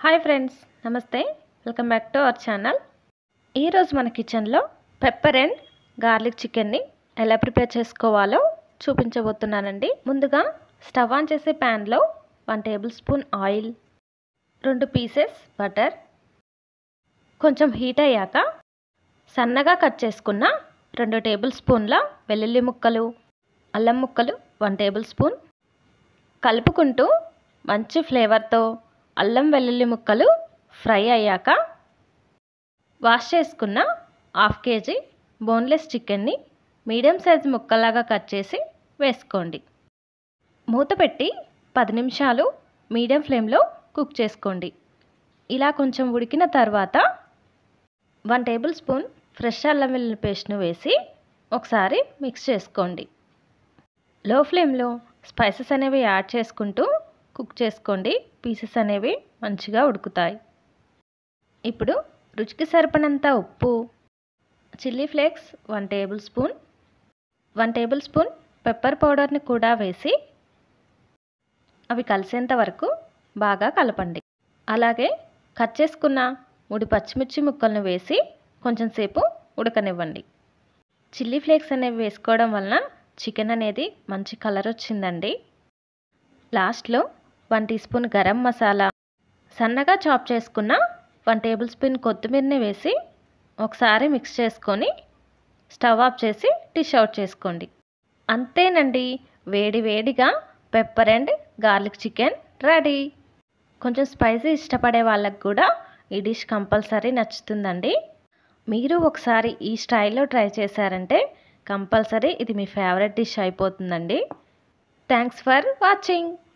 hi friends నమస్తే welcome back to our channel ఈరోజు మన కిచెన్లో పెప్పర్ అండ్ గార్లిక్ చికెన్ని ఎలా ప్రిపేర్ చేసుకోవాలో చూపించబోతున్నానండి ముందుగా స్టవ్ ఆన్ చేసే ప్యాన్లో వన్ టేబుల్ స్పూన్ ఆయిల్ రెండు పీసెస్ బటర్ కొంచెం హీట్ అయ్యాక సన్నగా కట్ చేసుకున్న రెండు టేబుల్ స్పూన్ల వెల్లుల్లి ముక్కలు అల్లం ముక్కలు వన్ టేబుల్ స్పూన్ కలుపుకుంటూ మంచి ఫ్లేవర్తో అల్లం వెల్లుల్లి ముక్కలు ఫ్రై అయ్యాక వాష్ చేసుకున్న హాఫ్ కేజీ బోన్లెస్ చికెన్ని మీడియం సైజు ముక్కలాగా కట్ చేసి వేసుకోండి మూత పెట్టి పది నిమిషాలు మీడియం ఫ్లేమ్లో కుక్ చేసుకోండి ఇలా కొంచెం ఉడికిన తర్వాత వన్ టేబుల్ స్పూన్ ఫ్రెష్ అల్లం వెల్లుల్లి పేస్ట్ను వేసి ఒకసారి మిక్స్ చేసుకోండి లో ఫ్లేమ్లో స్పైసెస్ అనేవి యాడ్ చేసుకుంటూ కుక్ చేసుకోండి పీసెస్ అనేవి మంచిగా ఉడుకుతాయి ఇప్పుడు రుచికి సరిపడినంత ఉప్పు chilli flakes one tablespoon one tablespoon pepper పౌడర్ని కూడా వేసి అవి కలిసేంత వరకు బాగా కలపండి అలాగే కట్ చేసుకున్న మూడు పచ్చిమిర్చి ముక్కలను వేసి కొంచెం సేపు ఉడకనివ్వండి చిల్లీ ఫ్లేక్స్ అనేవి వేసుకోవడం వలన చికెన్ అనేది మంచి కలర్ వచ్చిందండి లాస్ట్లో one teaspoon garam masala సన్నగా చాప్ చేసుకున్న వన్ టేబుల్ స్పూన్ కొత్తిమీరని వేసి ఒకసారి మిక్స్ చేసుకొని స్టవ్ ఆఫ్ చేసి డిష్ అవుట్ చేసుకోండి అంతేనండి వేడి వేడిగా pepper and garlic chicken ready కొంచెం స్పైసీ ఇష్టపడే వాళ్ళకి కూడా ఈ డిష్ కంపల్సరీ నచ్చుతుందండి మీరు ఒకసారి ఈ స్టైల్లో ట్రై చేశారంటే కంపల్సరీ ఇది మీ ఫేవరెట్ డిష్ అయిపోతుందండి థ్యాంక్స్ ఫర్ వాచింగ్